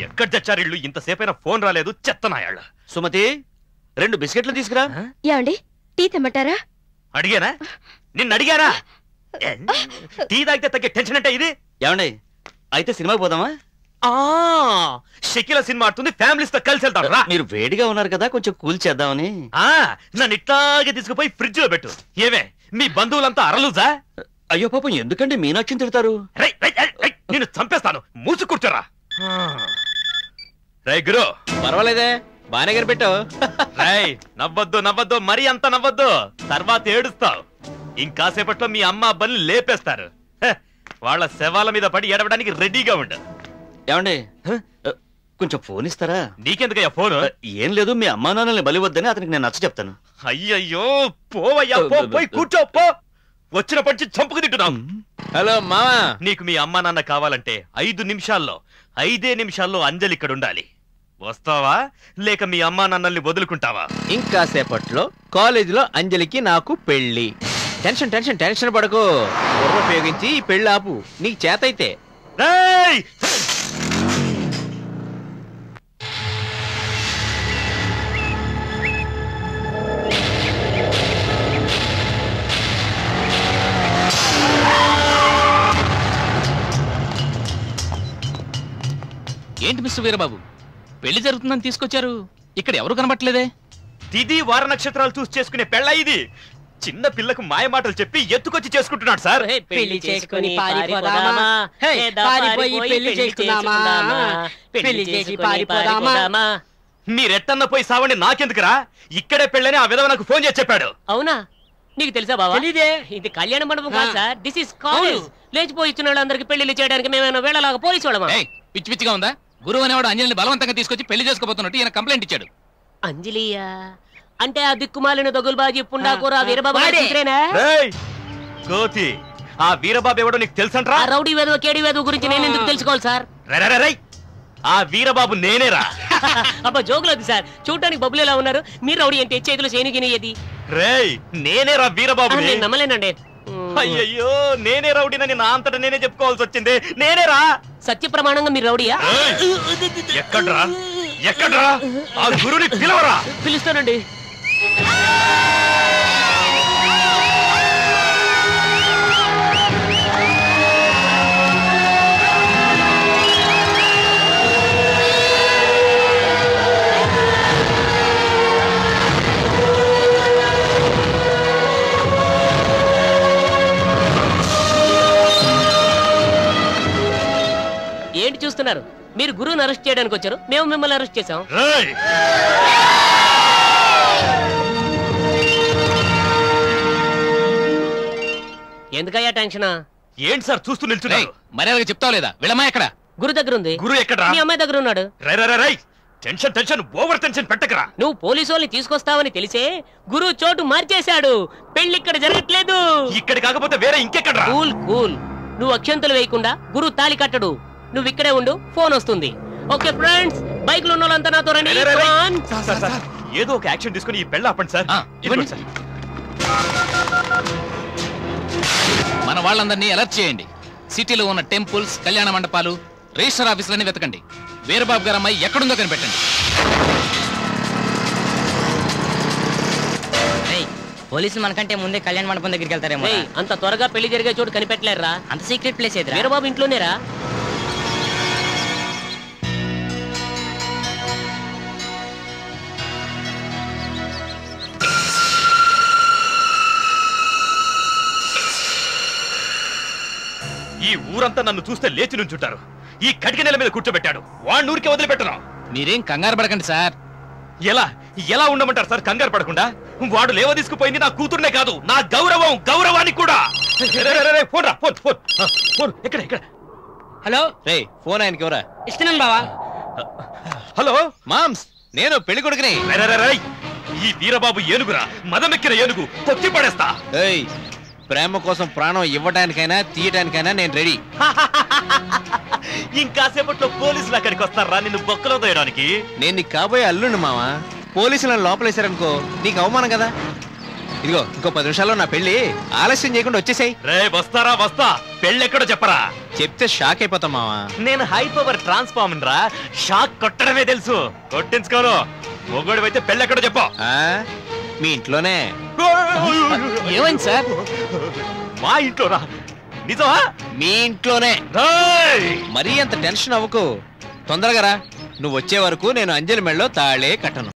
ఎక్కడ తెచ్చారు ఇళ్ళు ఇంతసేపైనా ఫోన్ రాలేదు చెత్తనాయాళ్ళ సుమతి రెండు బిస్కెట్లు తీసుకురా ఏమండి టీ తెమ్మంటారా అడిగానా నిన్ను అడిగానా ఏ, టీ తాగితే తగ్గే టెన్షన్ అంటే ఇది ఏమండి అయితే సినిమాకి పోదామా ఆ షకీల సినిమా ఆడుతుంది ఫ్యామిలీస్ తో కలిసి వెళ్తాం రా మీరు వేడిగా ఉన్నారు కదా కొంచెం కూల్ చేద్దామని ఆ నన్ను ఇట్లాగే తీసుకుపోయి ఫ్రిడ్జ్ లో పెట్టు ఏమే మీ బంధువులంతా అరలుజా అయ్యో పాపం ఎందుకండి మీనాక్షిని తిడతారు రై రై రై, రై నేను చంపేస్తాను మూసు కూర్చోరా రై గురు పర్వాలేదే బానే కనిపెట్టావు రై నవ్వద్దు నవ్వద్దు మరీ అంత నవ్వద్దు తర్వాత ఏడుస్తావు ఇంకాసేపట్లో మీ అమ్మ అబ్బల్ని లేపేస్తారు హ, వాళ్ళ శవాల మీద పడి ఏడవడానికి రెడీగా ఉండు ఏమండి కొంచెం ఫోన్ ఇస్తారా నీకెందుకయ్యా ఫోన్ ఏం లేదు మీ అమ్మా నాన్నల్ని బలివద్దని అతనికి నేను నచ్చ చెప్తాను అయ్యయ్యో పోవయ్యా పో పోయి కూర్చో పో వచ్చిన పంచి చంపుకు తింటున్నాం హలో మామా నీకు మీ అమ్మా నాన్న కావాలంటే ఐదు నిమిషాల్లో ఐదే నిమిషాల్లో అంజలి ఇక్కడ ఉండాలి వస్తావా లేక మీ అమ్మా నాన్నల్ని వదులుకుంటావా ఇంకా సేపట్లో కాలేజీలో అంజలికి నాకు పెళ్లి టెన్షన్ టెన్షన్ టెన్షన్ పడకు బుర్ర ఉపయోగించి ఈ పెళ్లి ఆపు నీకు చేతైతే రేయ్! ఏంటి మిస్టర్ వీరబాబు పెళ్లి జరుగుతుందని తీసుకొచ్చారు ఇక్కడ ఎవరు కనబట్టలేదే తిది వార నక్షత్రాలు చూసి చేసుకునే పెళ్ళ ఇది చిన్న పిల్లకు మాయ మాటలు చెప్పి ఎత్తుకొచ్చి చేసుకుంటున్నాడు సార్ పెళ్లి చేసుకుని పారిపోదామా హే, పారిపోయి పెళ్లి చేసుకుందామా పెళ్లి చేసి పారిపోదామా మీరెట్టన్న పోయి సావండి నాకెందుకురా ఇక్కడే పెళ్ళని ఆ విధవ నాకు ఫోన్ చేసి చెప్పాడు అవునా నీకు తెలుసా బావా తెలీదే ఇది కళ్యాణ మండపం కాదు సార్ దిస్ ఇస్ కాలేజ్ లేచిపోయి ఇచ్చిన వాళ్ళందరికీ పెళ్లిళ్ళు చేయడానికి మేమేమైనా వేళలాగా పోలీసు వాళ్ళమా ఏయ్, పిచ్చి పిచ్చిగా ఉందా గురువు అనేవాడు అంజలిని బలవంతంగా తీసుకొచ్చి పెళ్లి చేసుకోబోతున్నట్టు ఈయన కంప్లైంట్ ఇచ్చాడు అంజలియా అంటే ఆ దిక్కుమాలిన దొగులుబాజీ పుండాకూర వీరబాబు గారి కూతురేనా? రేయ్! కోతి ఆ వీరబాబు ఎవడో నీకు తెలుసంట్రా ఆ రౌడీ వేధవ కేడి వేధవ గురించి నేను ఎందుకు తెలుసుకోవాలి సార్ రే, రే, రే, రేయ్! ఆ వీరబాబు నేనేరా అబ్బా జోకులొద్దు సార్ చూడటానికి బబ్బులు ఎలా ఉన్నారు మీరు రౌడీ అంటే చేతిలో చేను గినేది రేయ్ నేనేరా వీరబాబు నేను నమ్మలేనండి అయ్యయ్యో నేనే రౌడీనని నా అంతటా నేనే చెప్పుకోవాల్సి వచ్చింది నేనేరా సత్య ప్రమాణంగా మీరు రౌడీయా ఏయ్! ఎక్కడ్రా ఎక్కడ్రా ఆ గురుని పిలవరా పిలుస్తానండి ఏంటి చూస్తున్నారు మీరు గురువుని అరెస్ట్ చేయడానికి వచ్చారు మేము మిమ్మల్ని అరెస్ట్ చేసాం రేయ్! ఎందుకయ్యా టెన్షన్ ఏంటి సార్ చూస్తూ నిల్చున్నారు మర్యాదగా చెప్తావు లేదా విడమా ఎక్కడ గురు దగ్గర ఉంది గురు ఎక్కడ్రా మీ అమ్మాయి దగ్గర ఉన్నాడు రై రై, రై, రై టెన్షన్ టెన్షన్ ఓవర్ టెన్షన్ పెట్టకరా నువ్వు పోలీసు వాళ్ళని తీసుకొస్తావని తెలిసే గురు చోటు మార్చేశాడు పెళ్లి ఇక్కడ జరగట్లేదు ఇక్కడ కాకపోతే వేరే ఇంకెక్కడ్రా కూల్ కూల్ నువ్వు అక్షంతలు వేయకుండా గురు తాలి కట్టడు నువ్వు ఇక్కడే ఉండు ఫోన్ వస్తుంది ఓకే ఫ్రెండ్స్ బైక్ లో ఉన్న వాళ్ళంతా నాతో రండి రై, రై, రై. Come on. Sir, sir, sir, ఏదో ఒక యాక్షన్ తీసుకుని ఈ పెళ్ళ ఆపండి సార్ ఆ, ఇవ్వండి. ఇదిగోండి సార్ మన వాళ్ళందరినీ అలర్ట్ చేయండి సిటీలో ఉన్న టెంపుల్స్ కళ్యాణ మండపాలు రిజిస్టర్ ఆఫీసులన్నీ వెతకండి వీరబాబు గారు అమ్మాయి ఎక్కడుందో కనిపెట్టండి పోలీసులు మనకంటే ముందే కళ్యాణ మండపం దగ్గరికి వెళ్తారేమో ఏయ్, అంత త్వరగా పెళ్లి జరిగే చోటు కనిపెట్టలేరా అంత సీక్రెట్ ప్లేస్ ఏదిరా వీరబాబు ఇంట్లోనేరా ఈ ఊరంతా నన్ను చూస్తే లేచి నుంచుంటారు ఈ కటిక నెల మీద కూర్చోబెట్టాడు వాడిని ఊరికే వదిలిపెట్టను మీరేం కంగారు పడకండి సార్ ఎలా ఎలా ఉండమంటారు సార్ కంగారు పడకుండా వాడు లేవ తీసుకుపోయింది నా కూతుర్నే కాదు నా గౌరవం గౌరవానికి కూడా రే, రే, రే, రే, ఫోన్ రా ఫోన్ ఫోన్ ఆ, ఫోన్ ఎక్కడ ఎక్కడ హలో రే ఫోన్ ఆయనకి ఎవరా ఇస్తున్నాను బావా హలో మామ్స్ నేను పెళ్లి కొడుకుని రే, రే, రే, రే. ఈ వీరబాబు ఏనుగురా మదమెక్కిన ఏనుగు తొక్కి పడేస్తా ఏయ్ ప్రేమ కోసం ప్రాణం ఇవ్వడానికైనా తీయడానికైనా నేను రెడీ ఇంకాసేపట్లో పోలీసులు అక్కడికి వస్తారా నిన్ను బొక్కలో తోయడానికి నేను నీకు కాబోయే అల్లుండి మావా పోలీసులను లోపలేశారనుకో నీకు అవమానం కదా ఇదిగో ఇంకో పది నిమిషాల్లో నా పెళ్లి ఆలస్యం చేయకుండా వచ్చేసాయి రే వస్తారా వస్తా పెళ్ళెక్కడో చెప్పరా చెప్తే షాక్ అయిపోతాం మావా నేను హై పవర్ ట్రాన్స్ఫార్మర్ రా షాక్ కొట్టడమే తెలుసు కొట్టించుకోను మొగోడివైతే పెళ్ళెక్కడో చెప్పు ఆ? మీ ఇంట్లోనే ఏమైంది సార్ మా ఇంట్లో రా నిజమా మీ ఇంట్లోనే రేయ్! మరీ అంత టెన్షన్ అవ్వకు తొందరగా రా నువ్వు వచ్చే వరకు నేను అంజలి మెళ్ళలో తాళే కట్టను